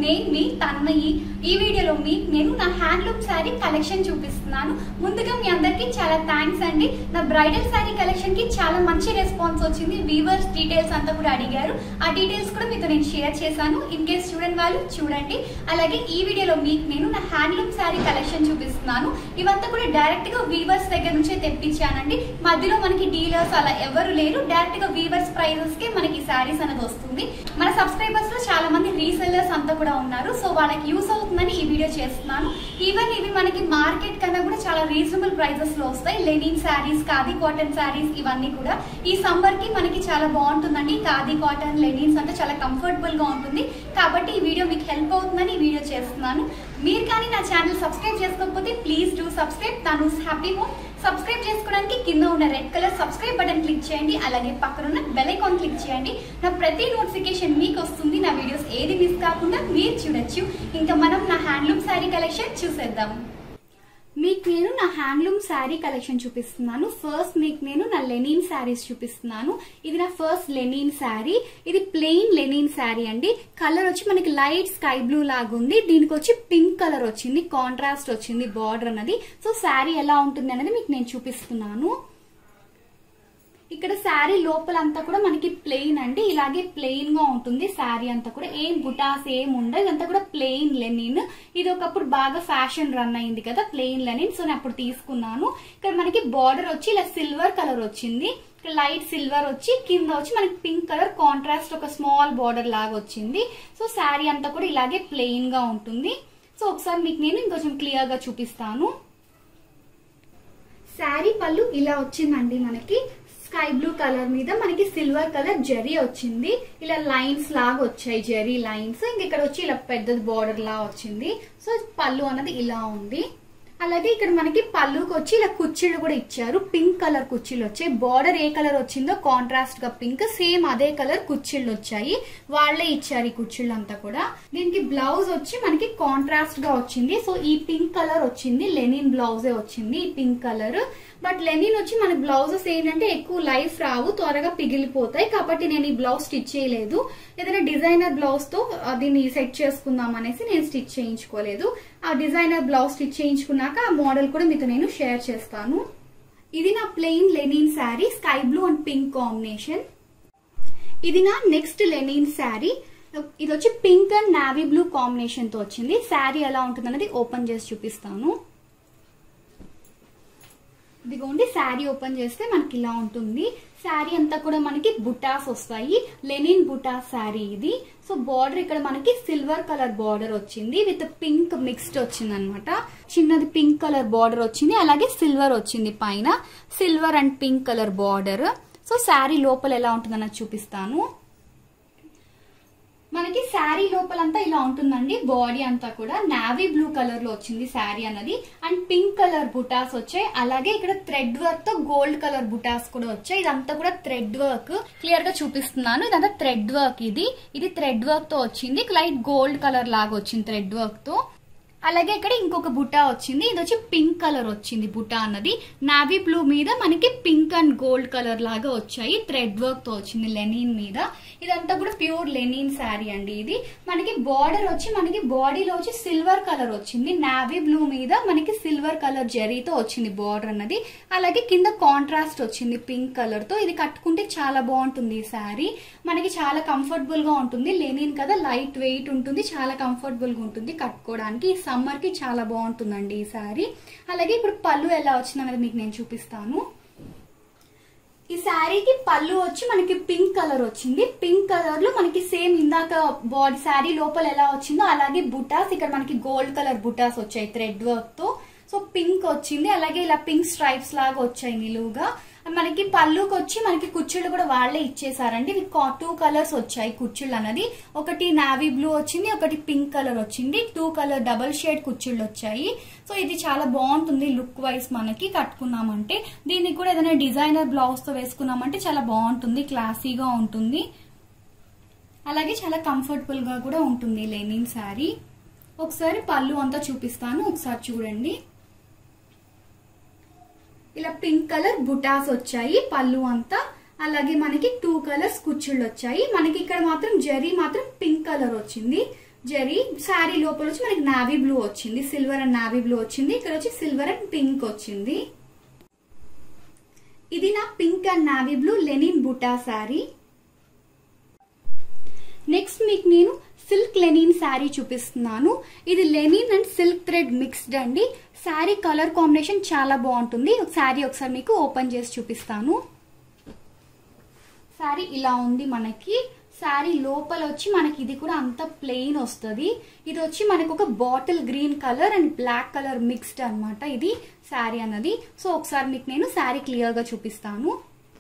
నేను మీ తన్మయి ఈ వీడియోలో మీకు నేను నా హ్యాండ్లూమ్ శారీ కలెక్షన్ చూపిస్తున్నాను ముందుగా మీ అందరికీ చాలా థ్యాంక్స్ అండి నా బ్రైడల్ శారీ కలెక్షన్ కి చాలా మంచి రెస్పాన్స్ వచ్చింది వీవర్స్ డీటెయిల్స్ అంతా కూడా అడిగారు ఆ డీటెయిల్స్ కూడా మీతో నేను షేర్ చేశాను ఇన్ కేస్ చూడని వాళ్ళు చూడండి అలాగే ఈ వీడియోలో మీకు నేను నా హ్యాండ్లూమ్ శారీ కలెక్షన్ చూపిస్తున్నాను ఇవంతా కూడా డైరెక్ట్ గా వీవర్స్ దగ్గర నుంచే తెప్పించానండి మధ్యలో మనకి డీలర్స్ అలా ఎవరు లేరు డైరెక్ట్ గా వీవర్స్ ప్రైజెస్ కి మనకి శారీస్ అనేది వస్తుంది మన సబ్స్క్రైబర్స్ లో చాలా మంది రీసెల్లర్స్ అంతా కూడా ఉన్నారు సో వాళ్ళకి యూస్ అవుతుందని ఈ వీడియో చేస్తున్నాను ఈవెన్ ఇవి మనకి మార్కెట్ కన్నా కూడా చాలా రీజనబుల్ ప్రైజెస్ లో వస్తాయి లెనిన్ శారీస్ ఖాదీ కాటన్ శారీస్ ఇవన్నీ కూడా ఈ సమ్మర్ కి మనకి చాలా బాగుంటుందండి ఖాదీ కాటన్ లెనిన్స్ అంటే చాలా కంఫర్టబుల్ గా ఉంటుంది కాబట్టి ఈ వీడియో మీకు హెల్ప్ అవుతుందని ఈ వీడియో చేస్తున్నాను మీరు కానీ నా ఛానల్ సబ్స్క్రైబ్ చేసుకోకపోతే ప్లీజ్ డూ సబ్స్క్రైబ్ తను హ్యాపీ హోమ్ సబ్స్క్రైబ్ చేసుకోవడానికి కింద ఉన్న red colour subscribe button click చేయండి అలాగే పక్కన ఉన్న బెల్ ఐకాన్ క్లిక్ చేయండి నా ప్రతి నోటిఫికేషన్ మీకు వస్తుంది నా వీడియోస్ ఏది మిస్ కాకుండా మీరు చూడొచ్చు ఇంకా మనం నా హ్యాండ్లూమ్ శారీ కలెక్షన్ చూసేద్దాం మీకు నేను నా హ్యాండ్లూమ్ శారీ కలెక్షన్ చూపిస్తున్నాను ఫస్ట్ మీకు నేను నా లెనిన్ శారీస్ చూపిస్తున్నాను ఇది నా ఫస్ట్ లెనిన్ శారీ ఇది ప్లెయిన్ లెనిన్ శారీ అండి కలర్ వచ్చి మనకి లైట్ స్కై బ్లూ లాగా ఉంది దీనికి వచ్చి పింక్ కలర్ వచ్చింది కాంట్రాస్ట్ వచ్చింది బార్డర్ అన్నది సో శారీ ఎలా ఉంటుంది అనేది మీకు నేను చూపిస్తున్నాను ఇక్కడ శారీ లోపలంతా కూడా మనకి ప్లెయిన్ అండి ఇలాగే ప్లెయిన్ గా ఉంటుంది శారీ అంతా కూడా ఏం బుటాస్ ఏం ఉండదు ఇదంతా కూడా ప్లెయిన్ లెనిన్ ఇది ఒకప్పుడు బాగా ఫ్యాషన్ రన్ అయింది కదా ప్లెయిన్ లెనిన్ సో నేను అప్పుడు తీసుకున్నాను ఇక్కడ మనకి బార్డర్ వచ్చి ఇలా సిల్వర్ కలర్ వచ్చింది ఇక్కడ లైట్ సిల్వర్ వచ్చి కింద వచ్చి మనకి పింక్ కలర్ కాంట్రాస్ట్ ఒక స్మాల్ బార్డర్ లాగా వచ్చింది సో శారీ అంతా కూడా ఇలాగే ప్లెయిన్ గా ఉంటుంది సో ఒకసారి మీకు నేను ఇంకొంచెం క్లియర్ గా చూపిస్తాను శారీ పళ్ళు ఇలా వచ్చిందండి మనకి స్కై బ్లూ కలర్ మీద మనకి సిల్వర్ కలర్ జరీ వచ్చింది ఇలా లైన్స్ లాగా వచ్చాయి జరీ లైన్స్ ఇంక ఇక్కడ వచ్చి ఇలా పెద్దది బార్డర్ లా వచ్చింది సో పళ్ళు అన్నది ఇలా ఉంది అలాగే ఇక్కడ మనకి పళ్ళుకి వచ్చి ఇలా కుర్చీలు కూడా ఇచ్చారు పింక్ కలర్ కుర్చీలు వచ్చాయి బార్డర్ ఏ కలర్ వచ్చిందో కాంట్రాస్ట్ గా పింక్ సేమ్ అదే కలర్ కుర్చీలు వచ్చాయి వాళ్లే ఇచ్చారు ఈ కుర్చీలు అంతా కూడా దీనికి బ్లౌజ్ వచ్చి మనకి కాంట్రాస్ట్ గా వచ్చింది సో ఈ పింక్ కలర్ వచ్చింది లెనిన్ బ్లౌజే వచ్చింది ఈ పింక్ కలర్ బట్ లెనిన్ వచ్చి మన బ్లౌజెస్ ఏంటంటే ఎక్కువ లైఫ్ రావు త్వరగా పిగిలిపోతాయి కాబట్టి నేను ఈ బ్లౌజ్ స్టిచ్ చేయలేదు ఏదైనా డిజైనర్ బ్లౌజ్ తో దీన్ని సెట్ చేసుకుందాం అనేసి నేను స్టిచ్ చేయించుకోలేదు ఆ డిజైనర్ బ్లౌజ్ స్టిచ్ చేయించుకున్నాక ఆ మోడల్ కూడా మీతో నేను షేర్ చేస్తాను ఇది నా plain linen sari sky blue and pink combination ఇది నా నెక్స్ట్ లెనిన్ శారీ ఇది వచ్చి pink and navy blue combination తో వచ్చింది శారీ ఎలా ఉంటుంది అనేది ఓపెన్ చేసి చూపిస్తాను ఇదిగోండి శారీ ఓపెన్ చేస్తే మనకి ఇలా ఉంటుంది శారీ అంతా కూడా మనకి బుటాస్ వస్తాయి లెనిన్ బుటాస్ శారీ ఇది సో బార్డర్ ఇక్కడ మనకి సిల్వర్ కలర్ బార్డర్ వచ్చింది విత్ పింక్ మిక్స్డ్ వచ్చింది అనమాట చిన్నది పింక్ కలర్ బార్డర్ వచ్చింది అలాగే సిల్వర్ వచ్చింది పైన silver and pink colour border so sari లోపల ఎలా ఉంటుందన్నది చూపిస్తాను మనకి శారీ లోపలంతా ఇలా ఉంటుందండి బాడీ అంతా కూడా నావీ బ్లూ కలర్ లో వచ్చింది శారీ అన్నది అండ్ పింక్ కలర్ బుటాస్ వచ్చాయి అలాగే ఇక్కడ థ్రెడ్ వర్క్ తో గోల్డ్ కలర్ బుటాస్ కూడా వచ్చాయి ఇదంతా కూడా థ్రెడ్ వర్క్ క్లియర్ గా చూపిస్తున్నాను ఇదంతా థ్రెడ్ వర్క్ ఇది ఇది థ్రెడ్ వర్క్ తో వచ్చింది లైట్ గోల్డ్ కలర్ లాగా వచ్చింది థ్రెడ్ వర్క్ తో అలాగే ఇక్కడ ఇంకొక బుటా వచ్చింది ఇది వచ్చి పింక్ కలర్ వచ్చింది బుటా అన్నది నావీ బ్లూ మీద మనకి పింక్ అండ్ గోల్డ్ కలర్ లాగా వచ్చాయి థ్రెడ్ వర్క్ తో వచ్చింది లెనిన్ మీద ఇదంతా కూడా ప్యూర్ లెనిన్ శారీ అండి ఇది మనకి బార్డర్ వచ్చి మనకి బాడీలో వచ్చి సిల్వర్ కలర్ వచ్చింది నావీ బ్లూ మీద మనకి సిల్వర్ కలర్ జరీతో వచ్చింది బార్డర్ అన్నది అలాగే కింద కాంట్రాస్ట్ వచ్చింది పింక్ కలర్ తో ఇది కట్టుకుంటే చాలా బాగుంటుంది ఈ శారీ మనకి చాలా కంఫర్టబుల్ గా ఉంటుంది లెనిన్ కదా లైట్ వెయిట్ ఉంటుంది చాలా కంఫర్టబుల్ గా ఉంటుంది కట్టుకోవడానికి సమ్మర్ కి చాలా బాగుంటుందండి ఈ శారీ అలాగే ఇప్పుడు పళ్ళు ఎలా వచ్చింది అనేది మీకు నేను చూపిస్తాను ఈ శారీకి పళ్ళు వచ్చి మనకి పింక్ కలర్ వచ్చింది పింక్ కలర్ లో మనకి సేమ్ ఇందాక బాడీ శారీ లోపల ఎలా వచ్చిందో అలాగే బుటాస్ ఇక్కడ మనకి గోల్డ్ కలర్ బుటాస్ వచ్చాయి థ్రెడ్ వర్క్ తో సో పింక్ వచ్చింది అలాగే ఇలా పింక్ స్ట్రైప్స్ లాగా వచ్చాయి నిలువుగా మనకి పళ్ళుకి వచ్చి మనకి కుచ్చుళ్ళు కూడా వాళ్ళే ఇచ్చేసారండి ఇవి టూ కలర్స్ వచ్చాయి కుచ్చుళ్ళు అన్నది ఒకటి నావీ బ్లూ వచ్చింది ఒకటి పింక్ కలర్ వచ్చింది టూ కలర్ డబల్ షేడ్ కుచ్చుళ్ళు వచ్చాయి సో ఇది చాలా బాగుంటుంది లుక్ వైజ్ మనకి కట్టుకున్నామంటే దీనికి కూడా ఏదైనా డిజైనర్ బ్లౌజ్ తో వేసుకున్నామంటే చాలా బాగుంటుంది క్లాసీగా ఉంటుంది అలాగే చాలా కంఫర్టబుల్ గా కూడా ఉంటుంది లెనిన్ శారీ ఒకసారి పళ్ళు అంతా చూపిస్తాను ఒకసారి చూడండి ఇలా పింక్ కలర్ బుటాస్ వచ్చాయి పళ్ళు అంతా అలాగే మనకి టూ కలర్స్ కుచ్చుళ్ళు వచ్చాయి మనకి ఇక్కడ మాత్రం జరీ మాత్రం పింక్ కలర్ వచ్చింది జరీ శారీ లోపల వచ్చి మనకి నావీ బ్లూ వచ్చింది సిల్వర్ అండ్ నావీ బ్లూ వచ్చింది ఇక్కడ వచ్చి సిల్వర్ అండ్ పింక్ వచ్చింది ఇది నా pink and navy blue linen బుటా శారీ నెక్స్ట్ మీకు నేను సిల్క్ లెనిన్ శారీ చూపిస్తున్నాను ఇది linen and silk thread mixed అండి శారీ కలర్ కాంబినేషన్ చాలా బాగుంటుంది శారీ ఒకసారి మీకు ఓపెన్ చేసి చూపిస్తాను శారీ ఇలా ఉంది మనకి శారీ లోపల వచ్చి మనకి ఇది కూడా అంత ప్లెయిన్ వస్తుంది ఇది వచ్చి మనకు ఒక bottle green colour and black colour mixed అన్నమాట ఇది శారీ అన్నది సో ఒకసారి మీకు నేను శారీ క్లియర్ గా చూపిస్తాను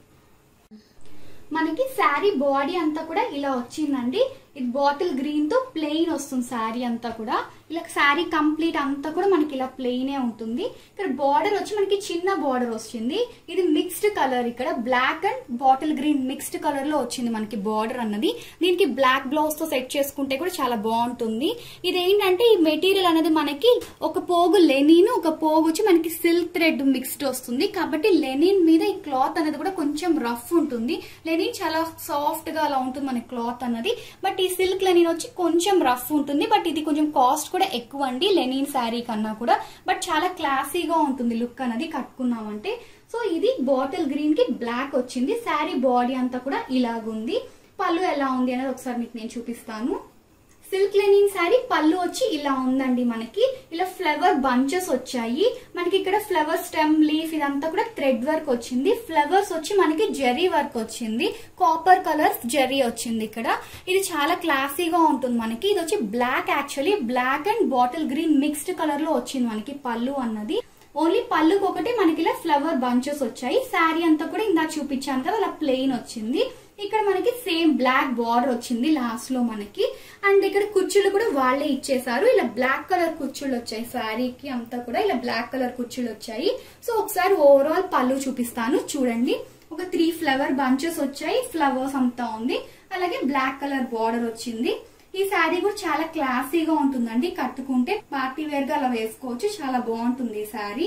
మనకి శారీ బాడీ అంతా కూడా ఇలా వచ్చిందండి ఇది బాటిల్ గ్రీన్ తో ప్లెయిన్ వస్తుంది శారీ అంతా కూడా ఇలా శారీ కంప్లీట్ అంతా కూడా మనకి ఇలా ప్లెయినే ఉంటుంది ఇక్కడ బార్డర్ వచ్చి మనకి చిన్న బార్డర్ వచ్చింది ఇది మిక్స్డ్ కలర్ ఇక్కడ black and bottle green mixed colour లో వచ్చింది మనకి బార్డర్ అన్నది దీనికి బ్లాక్ బ్లౌజ్ తో సెట్ చేసుకుంటే కూడా చాలా బాగుంటుంది ఇది ఏంటంటే ఈ మెటీరియల్ అనేది మనకి ఒక పోగు లెనిన్ ఒక పోగు వచ్చి మనకి సిల్క్ థ్రెడ్ మిక్స్డ్ వస్తుంది కాబట్టి లెనిన్ మీద ఈ క్లాత్ అనేది కూడా కొంచెం రఫ్ ఉంటుంది లెనిన్ చాలా సాఫ్ట్ గా అలా ఉంటుంది మన క్లాత్ అన్నది బట్ ఈ సిల్క్ లెనిన్ వచ్చి కొంచెం రఫ్ ఉంటుంది బట్ ఇది కొంచెం కాస్ట్ కూడా ఎక్కువ అండి లెనిన్ శారీ కన్నా కూడా బట్ చాలా క్లాసీగా ఉంటుంది లుక్ అనేది కట్టుకున్నామంటే సో ఇది బాటిల్ గ్రీన్ కి బ్లాక్ వచ్చింది శారీ బాడీ అంతా కూడా ఇలాగుంది పళ్ళు ఎలా ఉంది అనేది ఒకసారి మీకు నేను చూపిస్తాను సిల్క్ లెనిన్ శారీ పళ్ళు వచ్చి ఇలా ఉందండి మనకి ఇలా ఫ్లవర్ బంచెస్ వచ్చాయి మనకి ఇక్కడ ఫ్లవర్ స్టెమ్ లీఫ్ ఇదంతా కూడా థ్రెడ్ వర్క్ వచ్చింది ఫ్లవర్స్ వచ్చి మనకి జెరీ వర్క్ వచ్చింది కాపర్ కలర్ జెరీ వచ్చింది ఇక్కడ ఇది చాలా క్లాసీగా ఉంటుంది మనకి ఇది వచ్చి black actually black and bottle green mixed colour లో వచ్చింది మనకి పళ్ళు అన్నది ఓన్లీ పళ్ళుకి ఒకటి మనకి ఇలా ఫ్లవర్ బంచెస్ వచ్చాయి శారీ అంతా కూడా ఇందాక చూపించాను కదా అలా ప్లెయిన్ వచ్చింది ఇక్కడ మనకి సేమ్ బ్లాక్ బార్డర్ వచ్చింది లాస్ట్ లో మనకి అండ్ ఇక్కడ కుర్చీలు కూడా వాళ్ళే ఇచ్చేసారు ఇలా బ్లాక్ కలర్ కుర్చీలు వచ్చాయి శారీకి అంతా కూడా ఇలా బ్లాక్ కలర్ కుర్చీలు వచ్చాయి సో ఒకసారి ఓవరాల్ పళ్ళు చూపిస్తాను చూడండి ఒక త్రీ ఫ్లవర్ బంచెస్ వచ్చాయి ఫ్లవర్స్ అంతా ఉంది అలాగే బ్లాక్ కలర్ బార్డర్ వచ్చింది ఈ శారీ కూడా చాలా క్లాసీగా ఉంటుందండి కట్టుకుంటే పార్టీ వేర్ గా అలా వేసుకోవచ్చు చాలా బాగుంటుంది ఈ శారీ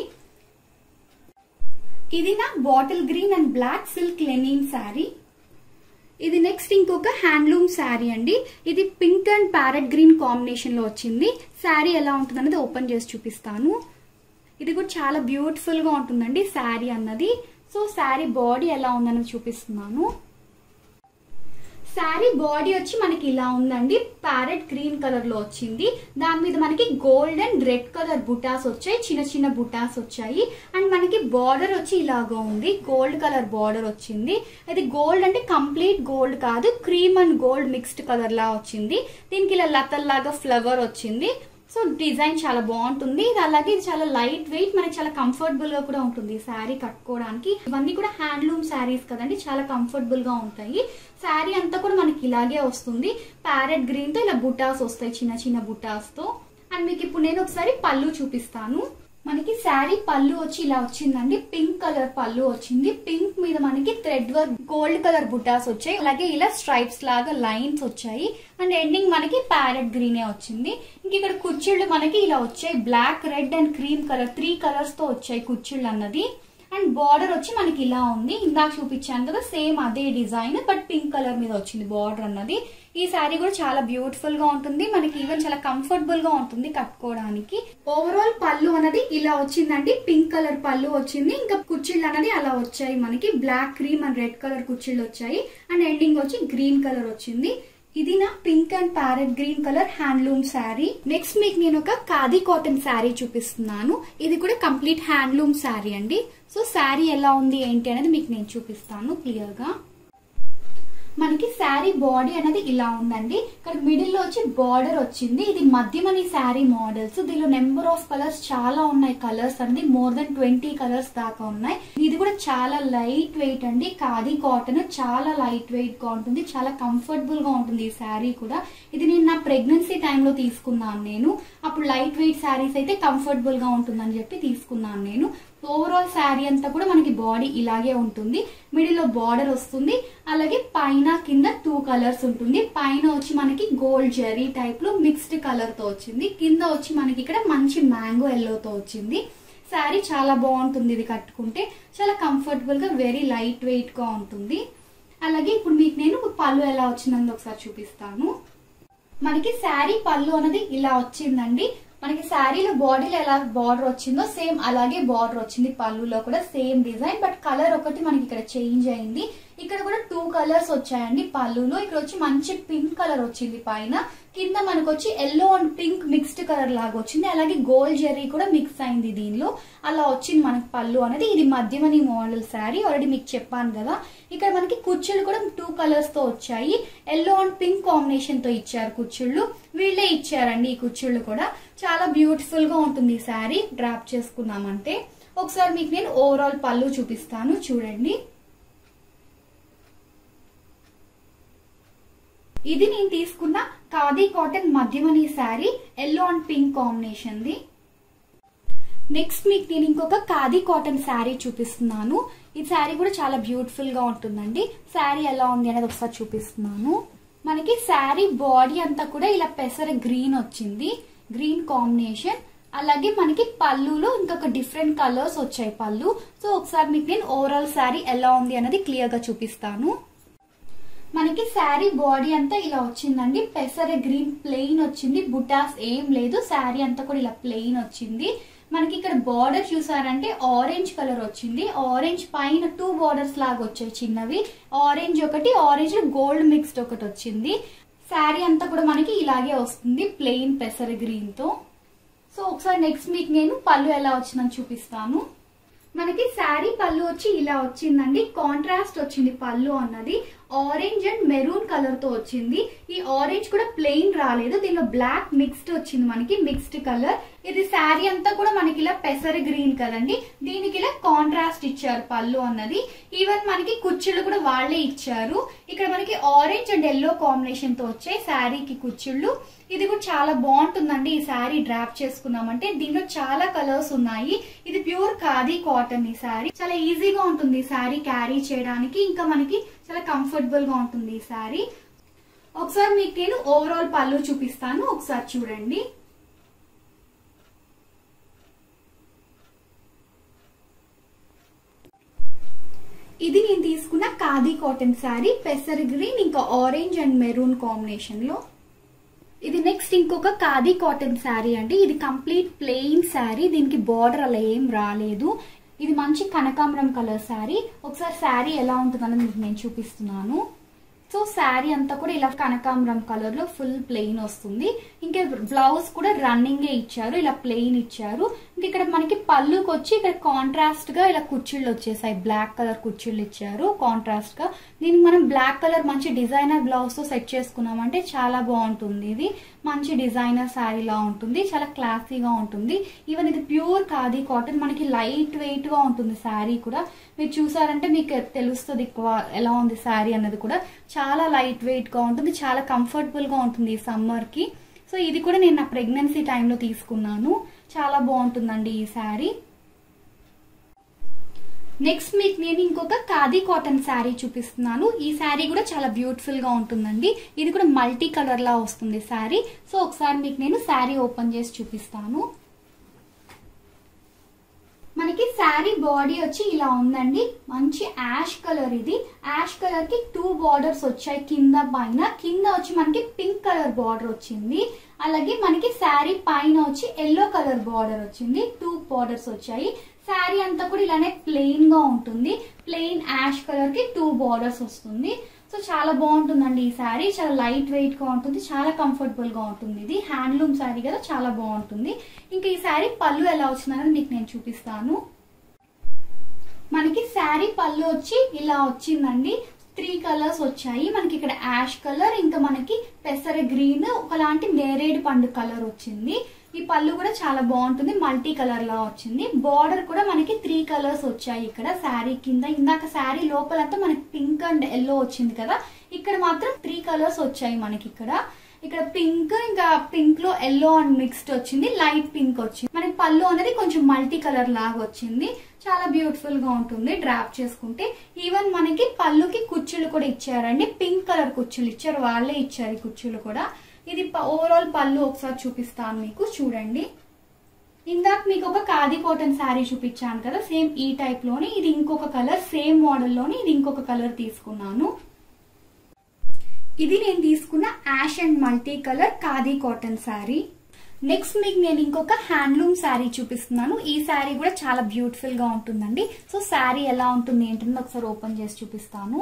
ఇది నా bottle green and black silk linen sari ఇది నెక్స్ట్ ఇంకొక హ్యాండ్లూమ్ శారీ అండి ఇది pink and parrot green combination లో వచ్చింది శారీ ఎలా ఉంటుంది అనేది ఓపెన్ చేసి చూపిస్తాను ఇది కూడా చాలా బ్యూటిఫుల్ గా ఉంటుందండి శారీ అన్నది సో శారీ బాడీ ఎలా ఉందని చూపిస్తున్నాను శారీ బాడీ వచ్చి మనకి ఇలా ఉందండి ప్యారెట్ గ్రీన్ కలర్ లో వచ్చింది దాని మీద మనకి గోల్డ్ అండ్ రెడ్ కలర్ బుటాస్ వచ్చాయి చిన్న చిన్న బుటాస్ వచ్చాయి అండ్ మనకి బార్డర్ వచ్చి ఇలాగా ఉంది గోల్డ్ కలర్ బార్డర్ వచ్చింది అది గోల్డ్ అంటే కంప్లీట్ గోల్డ్ కాదు cream and gold mixed colour లా వచ్చింది దీనికి ఇలా లతల్లాగా ఫ్లవర్ వచ్చింది సో డిజైన్ చాలా బాగుంటుంది ఇది అలాగే ఇది చాలా లైట్ వెయిట్ మనకి చాలా కంఫర్టబుల్ గా కూడా ఉంటుంది ఈ శారీ కట్టుకోవడానికి ఇవన్నీ కూడా హ్యాండ్లూమ్ శారీస్ కదండి చాలా కంఫర్టబుల్ గా ఉంటాయి శారీ అంతా కూడా మనకి ఇలాగే వస్తుంది ప్యారెట్ గ్రీన్ తో ఇలా బుటాస్ వస్తాయి చిన్న చిన్న బుటాస్ తో అండ్ మీకు ఇప్పుడు నేను ఒకసారి పళ్ళు చూపిస్తాను మనకి శారీ పళ్ళు వచ్చి ఇలా వచ్చిందండి పింక్ కలర్ పళ్ళు వచ్చింది పింక్ మీద మనకి థ్రెడ్ వర్క్ గోల్డ్ కలర్ బుటాస్ వచ్చాయి అలాగే ఇలా స్ట్రైప్స్ లాగా లైన్స్ వచ్చాయి అండ్ ఎండింగ్ మనకి ప్యారెట్ గ్రీనే వచ్చింది ఇంక ఇక్కడ కుర్చీళ్ళు మనకి ఇలా వచ్చాయి black red and cream colour three colours తో వచ్చాయి కుర్చీళ్ళు అన్నది అండ్ బార్డర్ వచ్చి మనకి ఇలా ఉంది ఇందాక చూపించాను కదా సేమ్ అదే డిజైన్ బట్ పింక్ కలర్ మీద వచ్చింది బార్డర్ అన్నది ఈ శారీ కూడా చాలా బ్యూటిఫుల్ గా ఉంటుంది మనకి ఈవెన్ చాలా కంఫర్టబుల్ గా ఉంటుంది కట్టుకోవడానికి ఓవరాల్ పళ్ళు అన్నది ఇలా వచ్చిందండి పింక్ కలర్ పళ్ళు వచ్చింది ఇంకా కుర్చీలు అన్నది అలా వచ్చాయి మనకి black cream and red colour కుర్చీలు వచ్చాయి అండ్ ఎండింగ్ వచ్చి గ్రీన్ కలర్ వచ్చింది ఇది నా pink and parrot green colour handloom sari next మీకు నేను ఒక ఖాదీ కాటన్ శారీ చూపిస్తున్నాను ఇది కూడా కంప్లీట్ హ్యాండ్లూమ్ శారీ అండి సో శారీ ఎలా ఉంది ఏంటి అనేది మీకు నేను చూపిస్తాను క్లియర్ గా మనకి శారీ బాడీ అనేది ఇలా ఉందండి ఇక్కడ మిడిల్ లో వచ్చి బార్డర్ వచ్చింది ఇది మధ్యమని శారీ మోడల్స్ దీనిలో నెంబర్ ఆఫ్ కలర్స్ చాలా ఉన్నాయి కలర్స్ అనేది మోర్ దెన్ ట్వంటీ కలర్స్ దాకా ఉన్నాయి ఇది కూడా చాలా లైట్ వెయిట్ అండి ఖాదీ కాటన్ చాలా లైట్ వెయిట్ గా ఉంటుంది చాలా కంఫర్టబుల్ గా ఉంటుంది ఈ శారీ కూడా ఇది నేను నా ప్రెగ్నెన్సీ టైంలో తీసుకున్నాను నేను అప్పుడు లైట్ వెయిట్ శారీస్ అయితే కంఫర్టబుల్ గా ఉంటుందని చెప్పి తీసుకున్నాను నేను ఓవరాల్ శారీ అంతా కూడా మనకి బాడీ ఇలాగే ఉంటుంది మిడిల్ లో బార్డర్ వస్తుంది అలాగే పైన కింద టూ కలర్స్ ఉంటుంది పైన వచ్చి మనకి గోల్డ్ జెరీ టైప్ లో మిక్స్డ్ కలర్ తో వచ్చింది కింద వచ్చి మనకి ఇక్కడ మంచి మ్యాంగో ఎల్లో తో వచ్చింది శారీ చాలా బాగుంటుంది ఇది కట్టుకుంటే చాలా కంఫర్టబుల్ గా వెరీ లైట్ వెయిట్ గా ఉంటుంది అలాగే ఇప్పుడు మీకు నేను పళ్ళు ఎలా వచ్చిందని ఒకసారి చూపిస్తాను మనకి శారీ పళ్ళు అనేది ఇలా వచ్చిందండి మనకి శారీలో బాడీలో ఎలా బార్డర్ వచ్చిందో సేమ్ అలాగే బార్డర్ వచ్చింది పళ్ళులో కూడా సేమ్ డిజైన్ బట్ కలర్ ఒకటి మనకి ఇక్కడ చేంజ్ అయింది ఇక్కడ కూడా టూ కలర్స్ వచ్చాయండి పళ్ళులో ఇక్కడ వచ్చి మంచి పింక్ కలర్ వచ్చింది పైన కింద మనకు వచ్చి yellow and pink mixed colour లాగా వచ్చింది అలాగే గోల్డ్ జెర్రీ కూడా మిక్స్ అయింది దీనిలో అలా వచ్చింది మనకి పళ్ళు అనేది ఇది మధ్యమని మోడల్ శారీ ఆల్రెడీ మీకు చెప్పాను కదా ఇక్కడ మనకి కుర్చీలు కూడా టూ కలర్స్ తో వచ్చాయి ఎల్లో అండ్ పింక్ కాంబినేషన్ తో ఇచ్చారు కుర్చీళ్ళు వీళ్ళే ఇచ్చారండి ఈ కుర్చీళ్ళు కూడా చాలా బ్యూటిఫుల్ గా ఉంటుంది ఈ శారీ డ్రాప్ చేసుకున్నామంటే ఒకసారి మీకు నేను ఓవరాల్ పళ్ళు చూపిస్తాను చూడండి ఇది నేను తీసుకున్న ఖాదీ కాటన్ మధ్యమని sari yellow and pink combination ది నెక్స్ట్ మీకు నేను ఇంకొక ఖాదీ కాటన్ శారీ చూపిస్తున్నాను ఈ శారీ కూడా చాలా బ్యూటిఫుల్ గా ఉంటుందండి శారీ ఎలా ఉంది అనేది ఒకసారి చూపిస్తున్నాను మనకి శారీ బాడీ అంతా కూడా ఇలా పెసర గ్రీన్ వచ్చింది గ్రీన్ కాంబినేషన్ అలాగే మనకి పళ్ళులో ఇంకొక డిఫరెంట్ కలర్స్ వచ్చాయి పళ్ళు సో ఒకసారి మీకు నేను ఓవరాల్ శారీ ఎలా ఉంది అనేది క్లియర్ గా చూపిస్తాను మనకి శారీ బాడీ అంతా ఇలా వచ్చిందండి పెసర గ్రీన్ ప్లెయిన్ వచ్చింది బుటాస్ ఏం లేదు శారీ అంతా కూడా ఇలా ప్లెయిన్ వచ్చింది మనకి ఇక్కడ బార్డర్ చూసారంటే ఆరెంజ్ కలర్ వచ్చింది ఆరెంజ్ పైన టూ బార్డర్స్ లాగా వచ్చాయి చిన్నవి ఆరెంజ్ ఒకటి ఆరెంజ్ గోల్డ్ మిక్స్డ్ ఒకటి వచ్చింది శారీ అంతా కూడా మనకి ఇలాగే వస్తుంది ప్లెయిన్ పెసర గ్రీన్ తో సో ఒకసారి నెక్స్ట్ మీకు నేను పళ్ళు ఎలా వచ్చిందని చూపిస్తాను మనకి శారీ పళ్ళు వచ్చి ఇలా వచ్చిందండి కాంట్రాస్ట్ వచ్చింది పళ్ళు అన్నది ఆరెంజ్ అండ్ మెరూన్ కలర్ తో వచ్చింది ఈ ఆరెంజ్ కూడా ప్లెయిన్ రాలేదు దీనిలో బ్లాక్ మిక్స్డ్ వచ్చింది మనకి మిక్స్డ్ కలర్ ఇది శారీ అంతా కూడా మనకి ఇలా పెసర గ్రీన్ కదండి దీనికి ఇలా కాంట్రాస్ట్ ఇచ్చారు పళ్ళు అన్నది ఈవెన్ మనకి కుర్చీలు కూడా వాళ్ళే ఇచ్చారు ఇక్కడ మనకి ఆరెంజ్ అండ్ ఎల్లో కాంబినేషన్ తో వచ్చాయి శారీకి కుర్చీళ్ళు ఇది కూడా చాలా బాగుంటుందండి ఈ శారీ డ్రాప్ చేసుకున్నామంటే దీనిలో చాలా కలర్స్ ఉన్నాయి ఇది ప్యూర్ ఖాదీ కాటన్ ఈ శారీ చాలా ఈజీగా ఉంటుంది ఈ శారీ క్యారీ చేయడానికి ఇంకా మనకి చాలా కంఫర్టబుల్ గా ఉంటుంది ఈ శారీ ఒకసారి మీకు నేను ఓవరాల్ పళ్ళు చూపిస్తాను ఒకసారి చూడండి ఇది నేను తీసుకున్న ఖాదీ కాటన్ శారీ పెసర్ గ్రీన్ ఇంకా ఆరెంజ్ అండ్ మెరూన్ కాంబినేషన్ లో ఇది నెక్స్ట్ ఇంకొక ఖాదీ కాటన్ శారీ అండి ఇది కంప్లీట్ ప్లెయిన్ శారీ దీనికి బార్డర్ అలా ఏం రాలేదు ఇది మంచి కనకాంబరం కలర్ శారీ ఒకసారి శారీ ఎలా ఉంటుందని మీకు నేను చూపిస్తున్నాను సో శారీ అంతా కూడా ఇలా కనకాంబరం కలర్ లో ఫుల్ ప్లెయిన్ వస్తుంది ఇంకా బ్లౌజ్ కూడా రన్నింగ్ ఇచ్చారు ఇలా ప్లెయిన్ ఇచ్చారు ఇంకా ఇక్కడ మనకి పళ్ళుకి వచ్చి ఇక్కడ కాంట్రాస్ట్ గా ఇలా కుర్చీళ్ళు వచ్చేసాయి బ్లాక్ కలర్ కుర్చీళ్ళు ఇచ్చారు కాంట్రాస్ట్ గా దీనికి మనం బ్లాక్ కలర్ మంచి డిజైనర్ బ్లౌజ్ తో సెట్ చేసుకున్నామంటే చాలా బాగుంటుంది ఇది మంచి డిజైనర్ శారీ లా ఉంటుంది చాలా క్లాసీగా ఉంటుంది ఈవెన్ ఇది ప్యూర్ ఖాదీ కాటన్ మనకి లైట్ వెయిట్ గా ఉంటుంది శారీ కూడా మీరు చూసారంటే మీకు తెలుస్తుంది ఎక్కువ ఎలా ఉంది శారీ అన్నది కూడా చాలా లైట్ వెయిట్ గా ఉంటుంది చాలా కంఫర్టబుల్ గా ఉంటుంది ఈ సమ్మర్ కి సో ఇది కూడా నేను నా ప్రెగ్నెన్సీ టైంలో తీసుకున్నాను చాలా బాగుంటుందండి ఈ శారీ నెక్స్ట్ మీకు నేను ఇంకొక ఖాదీ కాటన్ శారీ చూపిస్తున్నాను ఈ శారీ కూడా చాలా బ్యూటిఫుల్ గా ఉంటుందండి ఇది కూడా మల్టీ కలర్ లా వస్తుంది శారీ సో ఒకసారి మీకు నేను శారీ ఓపెన్ చేసి చూపిస్తాను మనకి శారీ బాడీ వచ్చి ఇలా ఉందండి మంచి యాష్ కలర్ ఇది యాష్ కలర్ కి టూ బార్డర్స్ వచ్చాయి కింద పైన కింద వచ్చి మనకి పింక్ కలర్ బార్డర్ వచ్చింది అలాగే మనకి శారీ పైన వచ్చి ఎల్లో కలర్ బార్డర్ వచ్చింది టూ బార్డర్స్ వచ్చాయి శారీ అంతా కూడా ఇలానే ప్లెయిన్ గా ఉంటుంది ప్లెయిన్ యాష్ కలర్ కి టూ బార్డర్స్ వస్తుంది సో చాలా బాగుంటుందండి ఈ శారీ చాలా లైట్ వెయిట్ గా ఉంటుంది చాలా కంఫర్టబుల్ గా ఉంటుంది ఇది హ్యాండ్లూమ్ శారీ కదా చాలా బాగుంటుంది ఇంకా ఈ శారీ పళ్ళు ఎలా వచ్చిందనేది మీకు నేను చూపిస్తాను మనకి శారీ పళ్ళు వచ్చి ఇలా వచ్చిందండి త్రీ కలర్స్ వచ్చాయి మనకి ఇక్కడ యాష్ కలర్ ఇంకా మనకి పెసర గ్రీన్ ఒకలాంటి నేరేడు పండు కలర్ వచ్చింది ఈ పళ్ళు కూడా చాలా బాగుంటుంది మల్టీ కలర్ లా వచ్చింది బార్డర్ కూడా మనకి త్రీ కలర్స్ వచ్చాయి ఇక్కడ శారీ కింద ఇందాక శారీ లోపలంతా మనకి పింక్ అండ్ ఎల్లో వచ్చింది కదా ఇక్కడ మాత్రం త్రీ కలర్స్ వచ్చాయి మనకి ఇక్కడ ఇక్కడ పింక్ ఇంకా పింక్ లో ఎల్లో అండ్ మిక్స్డ్ వచ్చింది లైట్ పింక్ వచ్చింది మనకి పళ్ళు అనేది కొంచెం మల్టీ కలర్ లాగా వచ్చింది చాలా బ్యూటిఫుల్ గా ఉంటుంది డ్రాప్ చేసుకుంటే ఈవెన్ మనకి పళ్ళుకి కుర్చీలు కూడా ఇచ్చారండి పింక్ కలర్ కుర్చీలు ఇచ్చారు వాళ్ళే ఇచ్చారు ఈ కుర్చీలు కూడా ఇది ఓవరాల్ పళ్ళు ఒకసారి చూపిస్తాను మీకు చూడండి ఇందాక మీకు ఒక ఖాదీ కాటన్ శారీ చూపించాను కదా సేమ్ ఈ టైప్ లోని ఇది ఇంకొక కలర్ సేమ్ మోడల్ లోని ఇది ఇంకొక కలర్ తీసుకున్నాను ఇది నేను తీసుకున్న ash and multi colour khadi cotton sari next మీకు నేను ఇంకొక హ్యాండ్లూమ్ శారీ చూపిస్తున్నాను ఈ శారీ కూడా చాలా బ్యూటిఫుల్ గా ఉంటుందండి సో శారీ ఎలా ఉంటుంది ఏంటంటే ఒకసారి ఓపెన్ చేసి చూపిస్తాను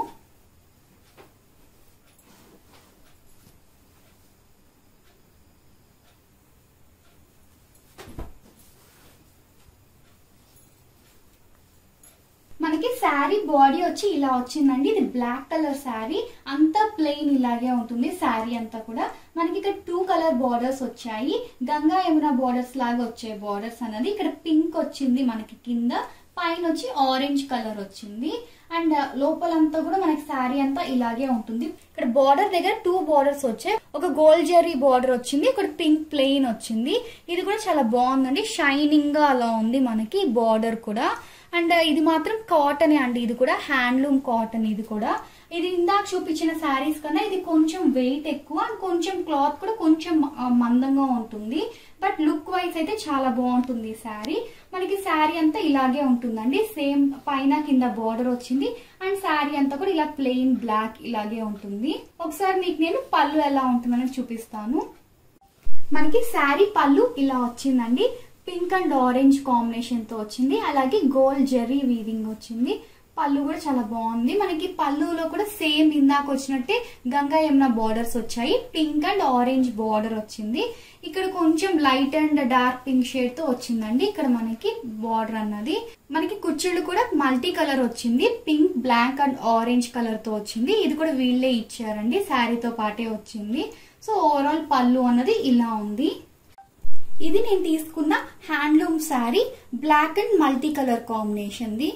మనకి శారీ బాడీ వచ్చి ఇలా వచ్చిందండి ఇది బ్లాక్ కలర్ శారీ అంతా ప్లెయిన్ ఇలాగే ఉంటుంది శారీ అంతా కూడా మనకి ఇక్కడ టూ కలర్ బార్డర్స్ వచ్చాయి గంగా యమున బార్డర్స్ లాగా వచ్చాయి బార్డర్స్ అన్నది ఇక్కడ పింక్ వచ్చింది మనకి కింద పైన వచ్చి ఆరెంజ్ కలర్ వచ్చింది అండ్ లోపలంతా కూడా మనకి శారీ అంతా ఇలాగే ఉంటుంది ఇక్కడ బార్డర్ దగ్గర టూ బార్డర్స్ వచ్చాయి ఒక గోల్డ్ జెరీ బార్డర్ వచ్చింది ఇక్కడ పింక్ ప్లెయిన్ వచ్చింది ఇది కూడా చాలా బాగుందండి షైనింగ్ గా అలా ఉంది మనకి బార్డర్ కూడా అండ్ ఇది మాత్రం కాటన్ అండి ఇది కూడా హ్యాండ్లూమ్ కాటన్ ఇది కూడా ఇది ఇందాక చూపించిన శారీస్ కన్నా ఇది కొంచెం వెయిట్ ఎక్కువ అండ్ కొంచెం క్లాత్ కూడా కొంచెం ఆ, మందంగా ఉంటుంది బట్ లుక్ వైజ్ అయితే చాలా బాగుంటుంది ఈ శారీ మనకి శారీ అంతా ఇలాగే ఉంటుందండి సేమ్ పైన కింద బార్డర్ వచ్చింది అండ్ శారీ అంతా కూడా ఇలా ప్లెయిన్ బ్లాక్ ఇలాగే ఉంటుంది ఒకసారి మీకు నేను పళ్ళు ఎలా ఉంటుందని చూపిస్తాను మనకి శారీ పళ్ళు ఇలా వచ్చిందండి పింక్ అండ్ ఆరెంజ్ కాంబినేషన్ తో వచ్చింది అలాగే గోల్డ్ జెర్రీ వీవింగ్ వచ్చింది పళ్ళు కూడా చాలా బాగుంది మనకి పళ్ళులో కూడా సేమ్ ఇందాక వచ్చినట్టే గంగా యమున బార్డర్స్ వచ్చాయి పింక్ అండ్ ఆరెంజ్ బార్డర్ వచ్చింది ఇక్కడ కొంచెం light and dark pink shade తో వచ్చిందండి ఇక్కడ మనకి బార్డర్ అన్నది మనకి కుచ్చుళ్ళు కూడా మల్టీ కలర్ వచ్చింది pink black and orange colour తో వచ్చింది ఇది కూడా వీళ్ళే ఇచ్చారండి శారీతో పాటే వచ్చింది సో ఓవరాల్ పళ్ళు అన్నది ఇలా ఉంది ఇది నేను తీసుకున్న handloom sari black and multi colour combination ది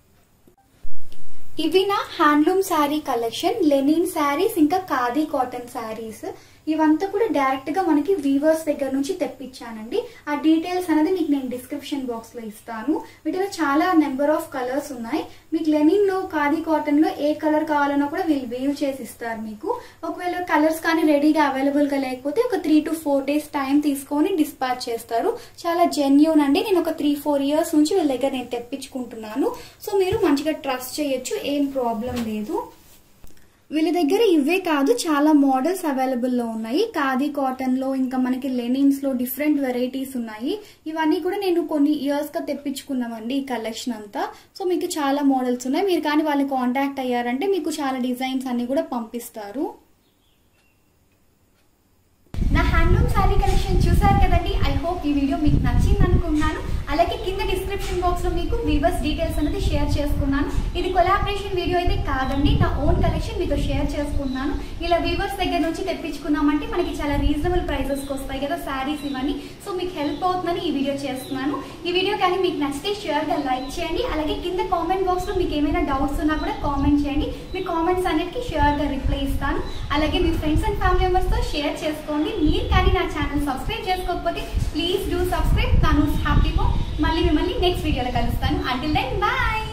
ఇవి నా handloom sari collection linen saris ఇంకా ఖాదీ కాటన్ శారీస్ ఇవంతా కూడా డైరెక్ట్ గా మనకి వీవర్స్ దగ్గర నుంచి తెప్పించానండి ఆ డీటెయిల్స్ అనేది మీకు నేను డిస్క్రిప్షన్ బాక్స్ లో ఇస్తాను వీటిలో చాలా నెంబర్ ఆఫ్ కలర్స్ ఉన్నాయి మీకు లెనిన్ లో ఖాదీ కాటన్ లో ఏ కలర్ కావాలన్నా కూడా వీళ్ళు వేవ్ చేసి ఇస్తారు మీకు ఒకవేళ కలర్స్ కానీ రెడీగా అవైలబుల్ గా లేకపోతే ఒక three to four days time తీసుకొని డిస్పాచ్ చేస్తారు చాలా జెన్యున్ అండి నేను ఒక త్రీ ఫోర్ ఇయర్స్ నుంచి వీళ్ళ దగ్గర నేను తెప్పించుకుంటున్నాను సో మీరు మంచిగా ట్రస్ట్ చేయొచ్చు ఏం ప్రాబ్లం లేదు వీళ్ళ దగ్గర ఇవే కాదు చాలా మోడల్స్ అవైలబుల్ లో ఉన్నాయి ఖాదీ కాటన్ లో ఇంకా మనకి లెనిన్స్ లో డిఫరెంట్ వెరైటీస్ ఉన్నాయి ఇవన్నీ కూడా నేను కొన్ని ఇయర్స్ గా తెప్పించుకున్నామండి ఈ కలెక్షన్ అంతా సో మీకు చాలా మోడల్స్ ఉన్నాయి మీరు కానీ వాళ్ళని కాంటాక్ట్ అయ్యారంటే మీకు చాలా డిజైన్స్ అన్ని కూడా పంపిస్తారు నా హ్యాండ్లూమ్ శారీ కలెక్షన్ చూసారు కదండి ఐ హోప్ ఈ వీడియో మీకు నచ్చింది అనుకున్నాను అలాగే కింద డిస్క్రిప్షన్ బాక్స్ లో మీకు వీవర్స్ డీటెయిల్స్ అనేది షేర్ చేసుకున్నాను ఇది కొలాబరేషన్ వీడియో అయితే కాదండి నా ఓన్ కలెక్షన్ మీతో షేర్ చేసుకున్నాను ఇలా వీవర్స్ దగ్గర నుంచి తెప్పించుకున్నామంటే మనకి చాలా రీజనబుల్ ప్రైజెస్ వస్తాయి కదా శారీస్ ఇవన్నీ సో మీకు హెల్ప్ అవుతుందని ఈ వీడియో చేస్తున్నాను ఈ వీడియో కానీ మీకు నచ్చితే షేర్ గా లైక్ చేయండి అలాగే కింద కామెంట్ బాక్స్ లో మీకు ఏమైనా డౌట్స్ ఉన్నా కూడా కామెంట్ చేయండి మీ కామెంట్స్ అన్నిటికీ షేర్ గా రిప్లై ఇస్తాను అలాగే మీ ఫ్రెండ్స్ అండ్ ఫ్యామిలీ మెంబర్స్ తో షేర్ చేసుకోండి మీరు కానీ నా ఛానల్ సబ్స్క్రైబ్ చేసుకోకపోతే ప్లీజ్ డూ సబ్స్క్రైబ్ తను హ్యాపీ హోమ్ మళ్ళీ మిమ్మల్ని నెక్స్ట్ వీడియోలో కలుస్తాను అంటిల్ దెన్ బాయ్